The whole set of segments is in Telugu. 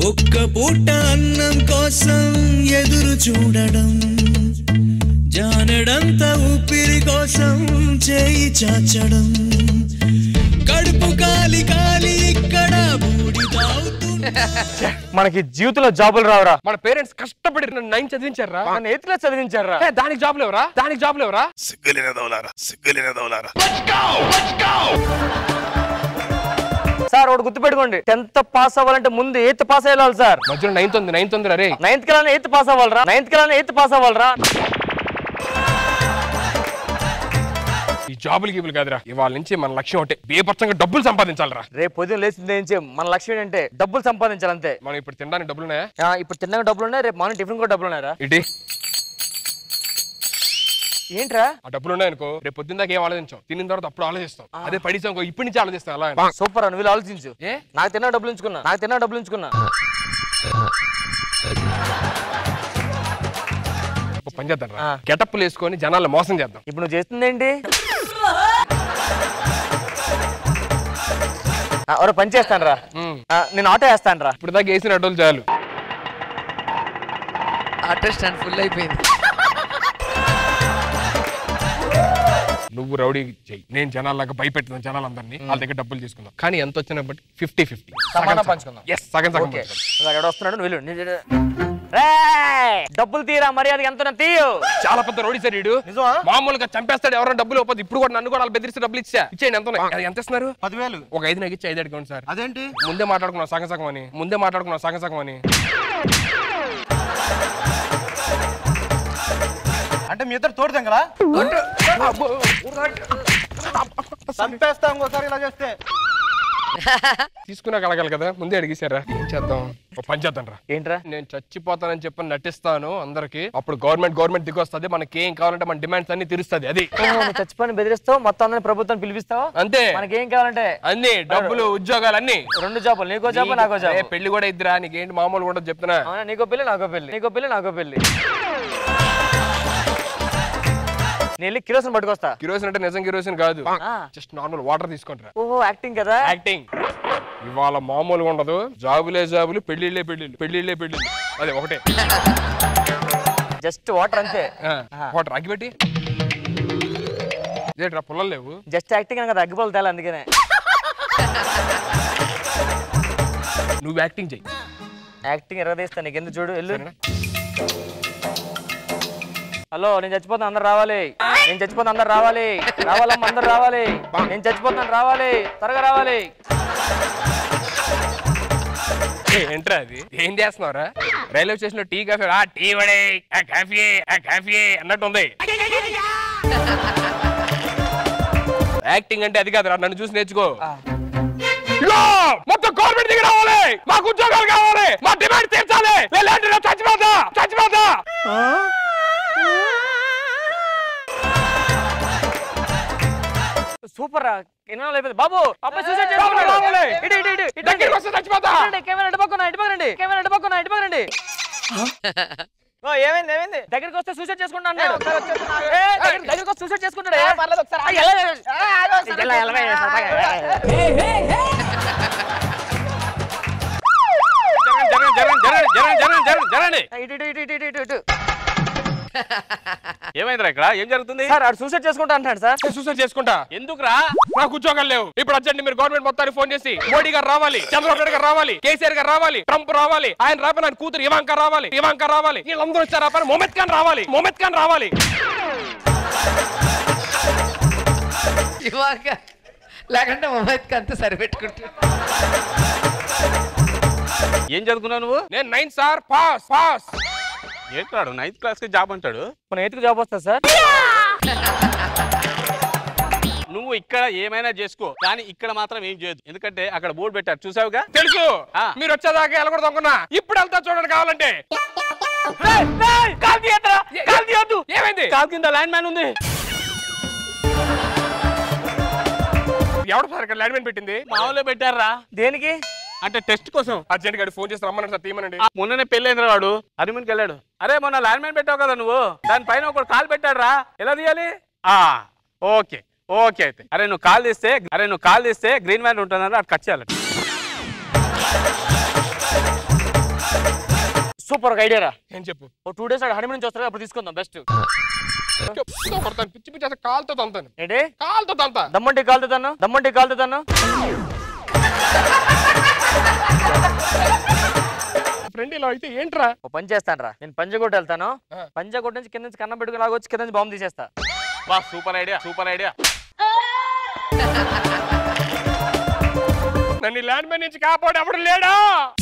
ఒక్క పూట అన్నం కోసం ఎదురు చూడడం జానడంత ఊపిరి కోసం చేయి చాచడం కడుపు కాలి కాలి ఇక్కడ బూడి మనకి జీవితంలో జాబులు రావురా మన పేరెంట్స్ కష్టపడి నన్ను నైన్ చదివించారా మన ఎయిత్ చదివించారా ఏ, దానికి జాబ్ లేవరా దానికి జాబ్ లేవరా సిగ్గులేని దౌలారా సిగ్గులేని దౌలారా సార్ ఒకటి గుర్తుపెట్టుకోండి టెన్త్ పాస్ అవ్వాలంటే ముందు ఎయిత్ పాస్ అయ్యాలి సార్ మధ్యలో నైన్త్ ఉంది నైన్త్ ఉంది రే నైన్త్ కి ఎయిత్ పాస్ అవ్వాలరా నైన్త్ కి ఎయిత్ పాస్ అవ్వాలరా ఈ జాబులు గీబులు కాదురా ఇవాళ నుంచి మన లక్ష్యం ఒకటే బేపచ్చంగా డబ్బులు సంపాదించాలరా రేపు పొద్దున లేచింది ఏంచి మన లక్ష్యం ఏంటంటే డబ్బులు సంపాదించాలి అంతే మనం ఇప్పుడు తినడానికి డబ్బులు ఉన్నాయా ఆ, ఇప్పుడు తిన్నాక డబ్బులు ఉన్నాయి రేపు మార్నింగ్ టిఫిన్ కూడా డబ్బులు ఉన్నాయరా ఇటీ ఏంట్రా ఆ డబ్బులు ఉన్నాయనుకో రేపు పొద్దున్న దాకా ఏం ఆలోచించాం తిన్న తర్వాత అప్పుడు ఆలోచిస్తాం అదే పడిసాం ఇంకో ఇప్పటి నుంచి ఆలోచిస్తాం అలా అని. సూపర్ అని వీళ్ళు ఆలోచించు ఏ నాకు తిన్నా డబ్బులు ఉంచుకున్నా నాకు తిన్నా డబ్బులు ఉంచుకున్నా ఒక పని చేద్దాం రా ఆ. గెటప్పులు వేసుకొని జనాలు మోసం చేద్దాం ఇప్పుడు నువ్వు చేస్తుంది ఏంటి ఎవరో పని చేస్తాను రా ఉమ్. నేను ఆటో వేస్తాను రా ఇప్పుడు దాకా వేసిన అడ్డోలు చాలు ఆటో స్టాండ్ ఫుల్ అయిపోయింది నువ్వు రౌడీ చెయ్యి నేను జనాలకు భయపెట్టిన జనాలందరినీ వాళ్ళ దగ్గర డబ్బులు తీసుకుందాం కానీ ఎంత వచ్చినా బట్టి ఫిఫ్టీ ఫిఫ్టీ సమానం పంచుకుందాం ఎస్ సగం సగం ఓకే పంచుకుందాం. ఎక్కడ వస్తున్నాడు నువ్వు వెళ్ళు నేను- రేయ్! డబ్బులు తీరా మర్యాద ఎంత తీయు చాలా పెద్ద రౌడీ సార్ వీడు నిజమా? మామూలుగా చంపేస్తాడు ఎవరైనా డబ్బులు ఇవ్వదు ఇప్పుడు కూడా నన్ను కూడా వాళ్ళు బెదిరిస్తే డబ్బులు ఇచ్చా ఇచ్చేయండి ఎంత ఉన్నాయి? అది ఎంత ఇస్తున్నారు పదివేలు ఒక ఐదు నాకు ఇచ్చి ఐదు అడగండి సార్ అదేంటి ముందే మాట్లాడుకున్నాం సగం సగం అని ముందే మాట్లాడుకున్నాం సగం సగం అని అంటే మీ ఇద్దరు తోడు కదా చంపేస్తా ఇంకోసారి ఇలా చేస్తే తీసుకున్నా కలగాలి కదా ముందే అడిగేశారా ఏం చేద్దాం ఒక పని చేద్దాం రా ఏంట్రా నేను చచ్చిపోతానని చెప్పి నటిస్తాను అందరికి అప్పుడు గవర్నమెంట్ గవర్నమెంట్ దిగి వస్తుంది మనకి ఏం కావాలంటే మన డిమాండ్స్ అన్ని తీరుస్తుంది అది ఓహో, నువ్వు చచ్చిపోయిన బెదిరిస్తావు మొత్తం అందరిని ప్రభుత్వం పిలిపిస్తావు అంతే మనకేం కావాలంటే అన్ని డబ్బులు ఉద్యోగాలు అన్ని రెండు జాబులు నీకో జాబు నాకో ఏ, జాబు పెళ్లి కూడా ఇద్దరా నీకేంటి మామూలు కూడా చెప్తున్నా అవునా నీకో పెళ్లి నాకో పెళ్లి నీకో పెళ్లి నాకో పెళ్లి నేను వెళ్ళి కిరోసిన్ పట్టుకొస్తా కిరోసిన్ అంటే నిజం కిరోసిన్ కాదు ఆ. జస్ట్ నార్మల్ వాటర్ తీసుకుంటారా ఓహో యాక్టింగ్ కదా యాక్టింగ్ ఇవాళ మామూలుగా ఉండదు జాబులే జాబులు పెళ్లిళ్ళే పెళ్లిళ్ళు పెళ్లిళ్ళే పెళ్లిళ్ళు అదే ఒకటే జస్ట్ వాటర్ అంతే వాటర్ అగ్గిపెట్టి ఇదేంట్రా పుల్లలు లేవు జస్ట్ యాక్టింగ్ కదా అగ్గిపోలు తేలి అందుకనే నువ్వు యాక్టింగ్ చెయ్యి యాక్టింగ్ ఎరగదీస్తా నీకు ఎందుకు చూడు వెళ్ళు సరేనా? హలో నేను చచ్చిపోతాను అందరు రావాలి నేను చచ్చిపోతాను అందరు రావాలి రావాలమ్మ అందరు రావాలి నేను చచ్చిపోతాను రావాలి త్వరగా రావాలి ఏ, ఏంట్రా అది ఏం చేస్తున్నావురా రైల్వే స్టేషన్ లో టీ కాఫీ ఆ టీ వడే ఆ కాఫీ ఆ కాఫీ అన్నట్టు ఉంది యాక్టింగ్ అంటే అది కాదురా నన్ను చూసి నేర్చుకో లో! మొత్తం గవర్నమెంట్ దగ్గర రావాలి మాకు ఉద్యోగాలు కావాలి మా డిమాండ్ తీర్చాలి లేదంటే నేను చచ్చిపోతా చచ్చిపోతా సూపర్ రా ఎన్నో అయిపోయింది బాబు అబ్బాయి సూసైడ్ చేసుకున్నాడు రావాలి. ఇటు ఇటు ఇటు ఇటు దగ్గరికి వస్తే చచ్చిపోతా రండి, కెమెరా ఇటు పక్కన ఇటు పక్కన రండి కెమెరా ఇటు పక్కన ఇటు పక్కన రండి ఓ ఏమైంది ఏమైంది దగ్గరికి వస్తే సూసైడ్ చేసుకుంటా అన్నాడు ఏ, దగ్గర- దగ్గరికి వస్తే సూసైడ్ చేసుకుంటాడు ఏ, పర్లేదు ఒకసారి ఆగు. ఎలా, ఎలా, ఎలా, జరగండి జరగండి జరగండి జరగండి జరగండి జరగండి జరగండి ఇటు ఇటు ఇటు ఇటు ఇటు ఇటు ఏమైందిరా ఇక్కడ ఏం జరుగుతుంది సార్ ఆడు సూసైడ్ చేసుకుంటా అంటాడు సార్ నేను సూసైడ్ చేసుకుంటా ఎందుకురా నాకు ఉద్యోగాలు లేవు ఇప్పుడు అర్జెంట్ మీరు గవర్నమెంట్ మొత్తానికి ఫోన్ చేసి మోడీ గారు రావాలి చంద్రబాబు నాయుడు గారు రావాలి కేసీఆర్ గారు రావాలి ట్రంప్ రావాలి ఆయన రావాలి ఆయన కూతురు ఇవాంక రావాలి ఇవాంక రావాలి వీళ్ళందరూ వచ్చారు ఆ పని మొహమ్మద్ ఖాన్ రావాలి మొహమ్మద్ ఖాన్ రావాలి ఇవాక లేకుంటే మొబైల్కి అంతా సరిపెట్టుకుంటా ఏం చదువుకున్నావు నువ్వు నేను నైన్ సార్ పాస్ పాస్ ఏంటాడు నైన్త్ క్లాస్ కి జాబ్ అంటాడు మన ఎయిత్కి జాబ్ వస్తుంది సార్ నువ్వు ఇక్కడ ఏమైనా చేసుకో కానీ ఇక్కడ మాత్రం ఏం చేయొద్దు ఎందుకంటే అక్కడ బోర్డు పెట్టారు చూసావుగా తెలుసు ఆ. మీరు వచ్చేదాకా వెళ్ళకూడదు అనుకున్నా ఇప్పుడు వెళ్తా చూడండి కావాలంటే ఏయ్, ఏయ్, కాలు తీయొద్దురా, కాలు తీయొద్దు. ఏమైంది కాల్ కింద ల్యాండ్ మ్యాన్ ఉంది ఎవడు సార్ ఇక్కడ ల్యాండ్ పెట్టింది మామూలుగా పెట్టారా దేనికి అంటే టెస్ట్ కోసం అర్జెంట్ గారి ఫోన్ చేసి రమ్మన్నాడు సార్ తీయమనండి ఆ, మొన్ననే పెళ్ళైందిరా వాడు హరిమూన్కి వెళ్ళాడు అరే మొన్న ల్యాండ్ మ్యాన్ పెట్టావు కదా నువ్వు దానిపైన ఒకడు కాల్ పెట్టాడు రా ఎలా తీయాలి ఆ ఓకే ఓకే అయితే అరే నువ్వు కాల్ తీస్తే అరే నువ్వు కాల్ తీస్తే గ్రీన్ మ్యాన్ ఉంటుందని అటు కట్ చేయాలి సూపర్ ఒక ఐడియా రా ఏం చెప్పు ఓ టూ డేస్ హనీ నుంచి వస్తారు అప్పుడు తీసుకుందాం బెస్ట్ చెప్తా కొడతాను పిచ్చి పిచ్చి అసలు కాలుతో తంతాను ఏంటి కాలుతో తంతా దమ్మంటి కాలుతాను దమ్మంటి కాలుతాను ఫ్రెండ్ ఇలా అయితే ఏంట్రా ఓ పని చేస్తాను రా నేను పంజగుట్ట వెళ్తాను ఆ. పంజగుట్ట నుంచి కింద నుంచి కన్నం పెట్టుకుని లాగొచ్చి కింద నుంచి బాంబు తీసేస్తా బా సూపర్ ఐడియా సూపర్ ఐడియా నన్ను ఈ ల్యాండ్ మ్యాన్ నుంచి కాపాడు ఎవడు లేడా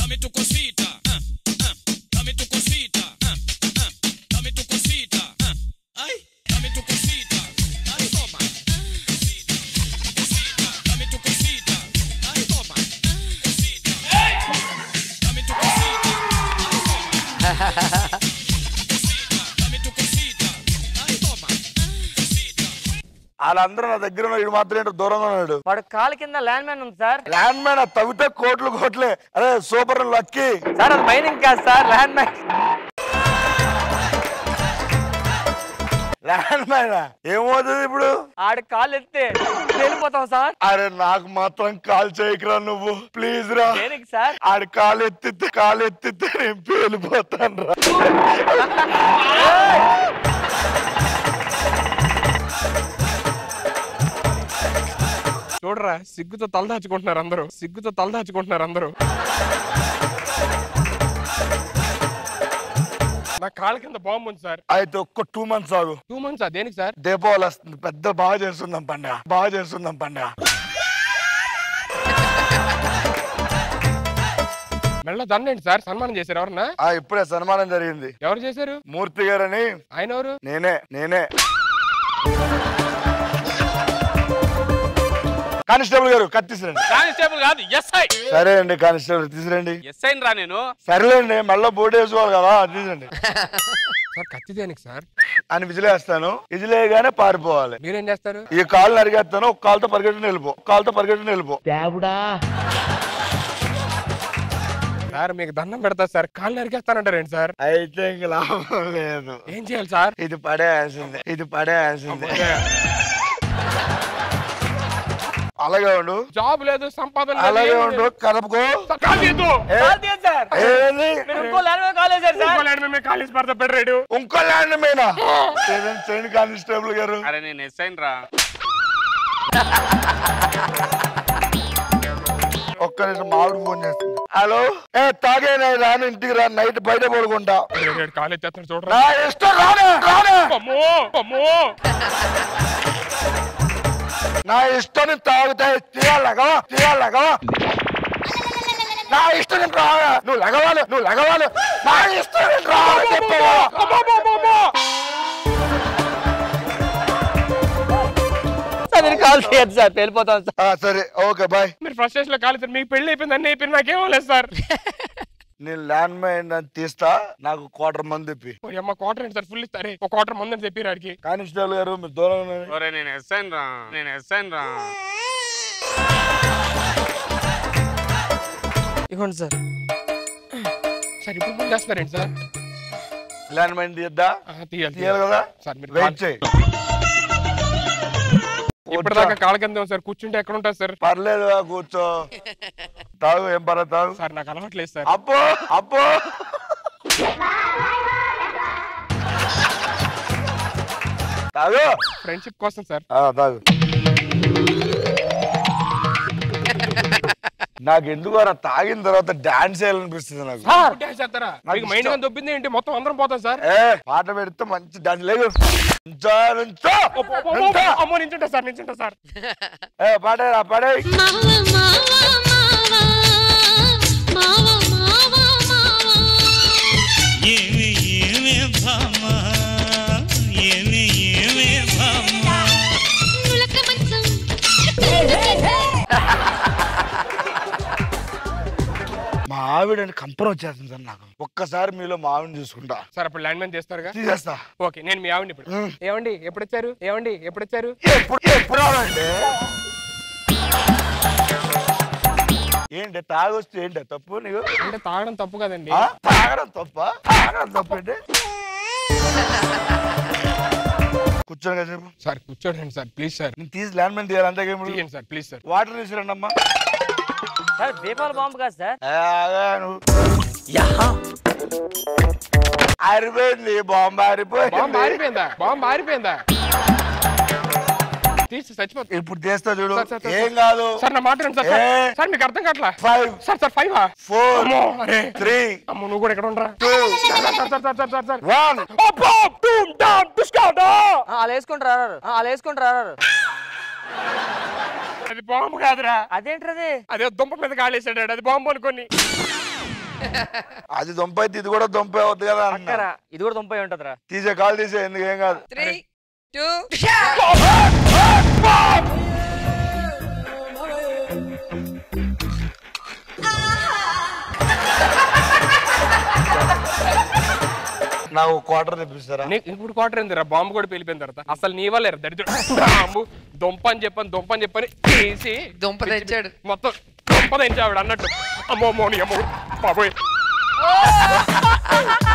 వాళ్ళందరూ నా దగ్గర ఉన్న వీడు మాత్రం ఏంటో దూరంగా ఉన్నాడు వాడు కాలు కింద ల్యాండ్ మ్యాన్ ఉంది సార్ ల్యాండ్ మ్యాన్ తవ్వితే కోట్లు కోట్లే అరే సూపర్ లక్కీ సార్ అది మైనింగ్ కాదు sir land man land man ఏమవుతుంది ఇప్పుడు ఆడి కాలు ఎత్తే వెళ్ళిపోతాం సార్ అరే నాకు మాత్రం కాల్ చేయకురా నువ్వు ప్లీజ్ రా దేనికి సార్ ఆడి కాలు ఎత్తితే కాలు ఎత్తితే నేను పేలిపోతాను రా చూడరా సిగ్గుతో తలదాచుకుంటున్నారు అందరూ సిగ్గుతో తలదాచుకుంటున్నారు అందరూ నా కాళ్ళ కింద బాంబు ఉంది సార్ అయితే ఒక్క టూ మంత్స్ ఆగు టూ మంత్స్ దేనికి సార్ దీపావళి వస్తుంది పెద్ద బాగా చేస్తున్నాం పండగ బాగా చేస్తున్నాం పండగ మెల్ల దండండి సార్ సన్మానం చేశారు ఎవరన్నా ఆ ఇప్పుడే సన్మానం జరిగింది ఎవరు చేశారు మూర్తి గారని ఆయన ఎవరు నేనే నేనే కానిస్టేబుల్ గారు కత్తి తీసురండి కానిస్టేబుల్ కాదు ఎస్ఐ సరే అండి కానిస్టేబుల్ తీసురండి ఎస్ఐ రా నేను సరేలేండి మళ్ళీ బోర్డు వేసుకోవాలి కదా అది తీసండి సార్ కత్తి దేనికి సార్ అని విజిలేస్తాను విజిలేయగానే పారిపోవాలి మీరేం చేస్తారు ఈ కాలు నరిగేస్తాను ఒక కాలుతో పరిగెట్టుని వెళ్ళిపో ఒక కాలుతో పరిగెట్టుని వెళ్ళిపో సార్ మీకు దండం పెడతా సార్ కాళ్ళు నరికేస్తానంటారేంటి సార్ అయితే ఇంక లాభం లేదు ఏం చేయాలి సార్ ఇది పడేయాల్సిందే ఇది పడేయాల్సిందే అలాగే ఉండు జాబ్ లేదు సంపాదన లేదు, అలాగే ఏమీ ఉండు లేదు. కలుపుకో సార్, కాలు తీయద్దు. ఏ, కాలు తీయండి సార్ ఏంది? మీరు ఇంకో ల్యాండ్ మ్యాన్ కాల్ చేశారు సార్ ఇంకో ల్యాండ్ మీద కాలేజ్ పడతా పెట్టాడు ఇంకో ల్యాండ్ మీద ఏదైనా చేయండి కానిస్టేబుల్ గారు అరే నేను ఎస్ఐ రా ఒక్క నిమిషం మామిడి ఫోన్ చేస్తుంది హలో ఏ తాగే నేను రాను ఇంటికి రా నైట్ బయట పడుకుంటా కాలు ఎత్తేస్తాడు చూడరా నా ఇష్టం రాను రాను అమ్మో అమ్మో నా ఇష్టం నేను తాగుతాయి తీయాలగవా తీయాలగవా నా ఇష్టం నేను రావా నువ్వు లగవాలి నువ్వు లగవాలి నా ఇష్టం నేను రావాలి చెప్పవా అమ్మో, అమ్మో, అమ్మో, అమ్మో. సార్ మీరు కాల్ చేయొద్దు సార్ వెళ్ళిపోతాం సార్ ఆ, సరే ఓకే బాయ్ మీరు ఫ్రస్ట్రేషన్ లో కాలేదు సార్ మీకు పెళ్లి అయిపోయింది అన్ని అయిపోయింది నాకేమో లేదు సార్ నేను ల్యాండ్ మైన్ అని తీస్తా నాకు క్వార్టర్ మంది ఇప్పి ఓ అమ్మ క్వార్టర్ ఏంటి సార్ ఫుల్ ఇస్తారే ఒక క్వార్టర్ మంది అని చెప్పి ఆడికి కానిస్టేబుల్ గారు మీరు దూరంగా ఉండండి. ఒరే నేను ఎస్ఐ రా నేను ఎస్ఐ రా ఇవ్వండి సార్ సార్ ఇప్పుడు ముందు చేస్తున్నారేంటి సార్ ల్యాండ్ మైన్ తీద్దా ఆ, తీయాలి తీయాలి కదా సార్ మీరు వెయిట్ కాల్- చేయి ఇప్పటిదాకా కాళ్ళ కింద ఉంది సార్ కూర్చుంటే ఎక్కడ ఉంటుంది సార్ పర్లేదు కూర్చో తాగు ఏం పర్లేదు తాగు సార్ నాకు అలవాట్లేదు సార్ అప్పో అప్పో తాగు ఫ్రెండ్షిప్ కోసం సార్ ఆ, తాగు నాకు ఎందుకు అలా తాగిన తర్వాత డాన్స్ చేయాలనిపిస్తుంది నాకు డాన్స్ చేస్తారా నాకు మీకు మైండ్ ఇష్టం. గా దొబ్బింది ఏంటి మొత్తం అందరం పోతాం సార్ ఏ పాట పెడితే మంచి డాన్స్ లేదు నుంచో, నుంచో, నుంచో. అమ్మో నించుంటా సార్ నించుంటా సార్ ఏ పాడే రా పాడే మావా మావా మావా మావా మావా మావా ఏమి ఏమి భామ ఏమి ఏమి భామ నులక మంచం మా ఆవిడని కంపరం వచ్చేస్తుంది సార్ నాకు ఒక్కసారి మీలో మా ఆవిడని చూసుకుంటా సార్ అప్పుడు ల్యాండ్ మ్యాన్ చేస్తారుగా తీసేస్తా ఓకే నేను మీ ఆవిడని ఇప్పుడు మ్. ఏమండి ఎప్పుడు వచ్చారు ఏమండి ఎప్పుడు వచ్చారు ఎప్పుడు ఎప్పుడు రావండి ఏంటి తాగొస్తే ఏంటి తప్పు నీకు అంటే తాగడం తప్పు కదండి ఆ? తాగడం తప్ప తాగడం తప్పండి కూర్చోండి కదా చెప్పు సార్ కూర్చోండి సార్ ప్లీజ్ సార్ నేను తీసి ల్యాండ్ మైన్ తీయాలి అంతే గేమ్ తీయండి సార్ ప్లీజ్ సార్ వాటర్ తీసుకురండి అమ్మా సార్ దీపావళి బాంబు కాదు సార్ ఏ, ఆగా నువ్వు ఆరిపోయింది బాంబు ఆరిపోయింది బాంబు ఆరిపోయిందా బాంబు ఆరిపోయిందా తీసి చచ్చిపోతుంది ఇప్పుడు చేస్తా చూడు సార్, సార్, సార్, ఏం సార్. కాదు సార్ నా మాట వినండి సార్ ఏ? సార్ మీకు అర్థం కావట్లా five sir sir five four అమ్మో అరే త్రీ అమ్మో నువ్వు కూడా ఇక్కడ ఉండరా two sir sir sir sir sir sir one అబ్బో టూమ్ డామ్ టుస్కాడా ఆ, అలా వేసుకుంటూ రారు ఆ, అలా వేసుకుంటూ రారు అది బాంబు కాదురా అదేంటది అదే దుంప మీద కాళేసాడు అది బాంబు అనుకొని అది దొంప అయితే ఇది కూడా దొంపే అవుతుంది కదా అన్న అక్కరా ఇది కూడా తొంపై ఉంటదిరా తీసే కాల్ తీసే ఎందుకు ఏం కాదు త్రీ టూ నాకు క్వార్టర్ తెప్పిస్తారా నీకు ఇప్పుడు క్వార్టర్ ఏందిరా బాంబు కూడా పేలిపోయిన తర్వాత అసలు నీ వల్లే దరిద్రుడు బాంబు దొంప అని చెప్పని దొంప అని చెప్పని తీసి దుంప తెచ్చాడు మొత్తం దొంప తెంచావిడ అన్నట్టు అమ్మో అమ్మో నీ అమ్మో బాబోయ్